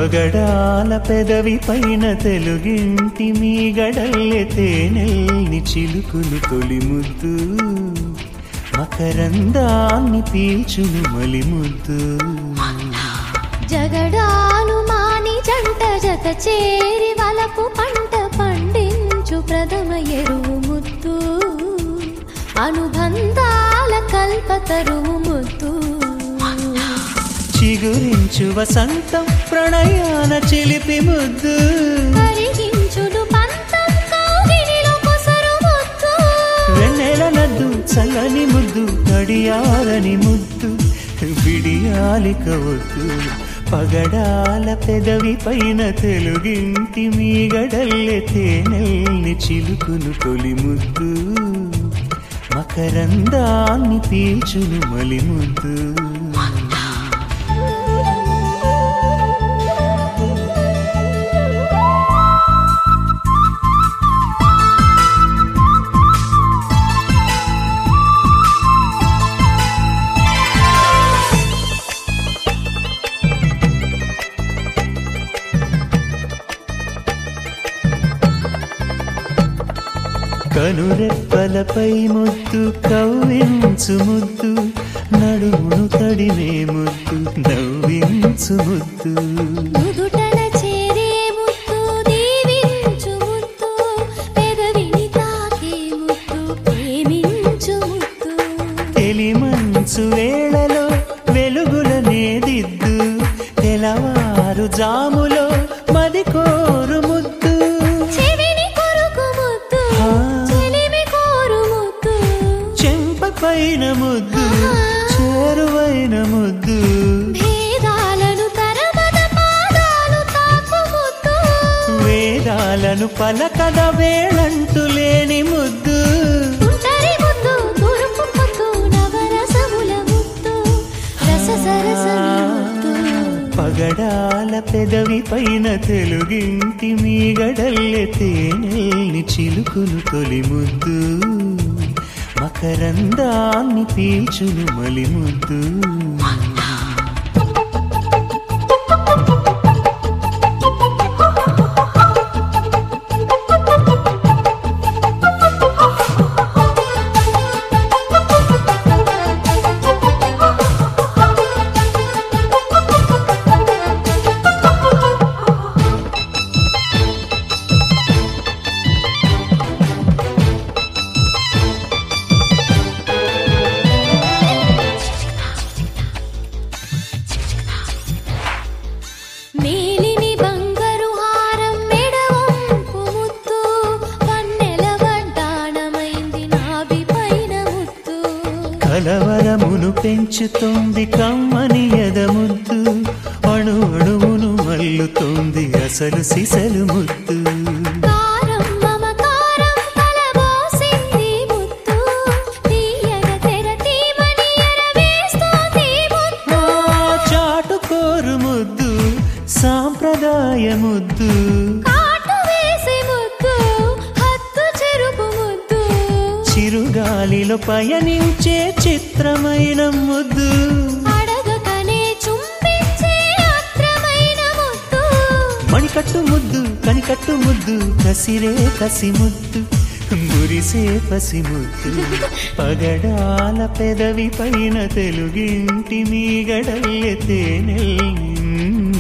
పగడాల పెదవి పైన తెలుగింటి మీ గడల్లె తేనెల్ని చిలుకులు తొలి ముద్దు మకరందాన్ని పీల్చును మలి ముద్దు జగడాలు మాని జంట జత చేరి వలపు పంట పండించు ప్రథమ ఎరువు ముద్దు అనుబంధాల కల్పతరువు ముద్దు చిగురించు వసంతం ప్రణయాన చిలిపి ముద్దు కరిగించును పంతం కౌగిలిలో కొసరు ముద్దు వెన్నెల నద్దు చల్లని ముద్దు తడియారని ముద్దు విడియాలిక వద్దు పగడాల పెదవి పైన తెలుగింటి మీ గడల్లె తేనెల్ని చిలుకును తొలి ముద్దు మకరందాన్ని పీల్చును మలి ముద్దు కనురెప్పలపై ముద్దు కవ్వించు ముద్దు నడుమును తడిమే ముద్దు నవ్వించు ముద్దు నుదుటన చేరే ముద్దు దీవించు ముద్దు పెదవిని తాకే ముద్దు ప్రేమించు ముద్దు తెలిమంచు వేళలో వెలుగులనే దిద్దు తెలవారు జాములో మది కోరు ముద్దు చెవిని కొరుకు ముద్దు ఆ. చెలిమి కోరు ముద్దు చెంప పైన ముద్దు చేరువైన ముద్దు భేదాలను తరమద పాదాలు తాకు ముద్దు వేదాలను పలకద వేళంటూ లేని ముద్దు తుంటరి ముద్దు తూర్పు ముద్దు నవరసముల ముద్దు రస సరసమి ముద్దు పగడాల పెదవి పైన తెలుగింటి మీ గడల్లె తేనెల్ని చిలుకులు తొలి ముద్దు మకరందాన్ని పీల్చును మలి ముద్దు మేలిమి బంగారు హారం మెడవంపు ముద్దు వన్నెల వడ్డాణమైంది నాభి పైన ముద్దు కలవరమును పెంచుతోంది కమ్మని ఎదముద్దు అణు అణువును మల్లుతోంది అసలు సిసలు ముద్దు కారం మమకారం కలబోసింది ముద్దు తీయగ తెర తీమని ఎరవేస్తోంది ముద్దు ఆ చాటుకోరు ముద్దు సాంప్రదాయ ముద్దు కాటు వేసి ముద్దు హద్దు చెరుపు ముద్దు చిరుగాలిలో పయనించే చిత్రమైన ముద్దు అడగకనే చుంబించే ఆత్రమైన ముద్దు మణికట్టు ముద్దు కనికట్టు ముద్దు కసిరే కసి ముద్దు మురిసే పసి ముద్దు పగడాల పెదవి పైన తెలుగింటి మీ గడల్లె తేనెల్ని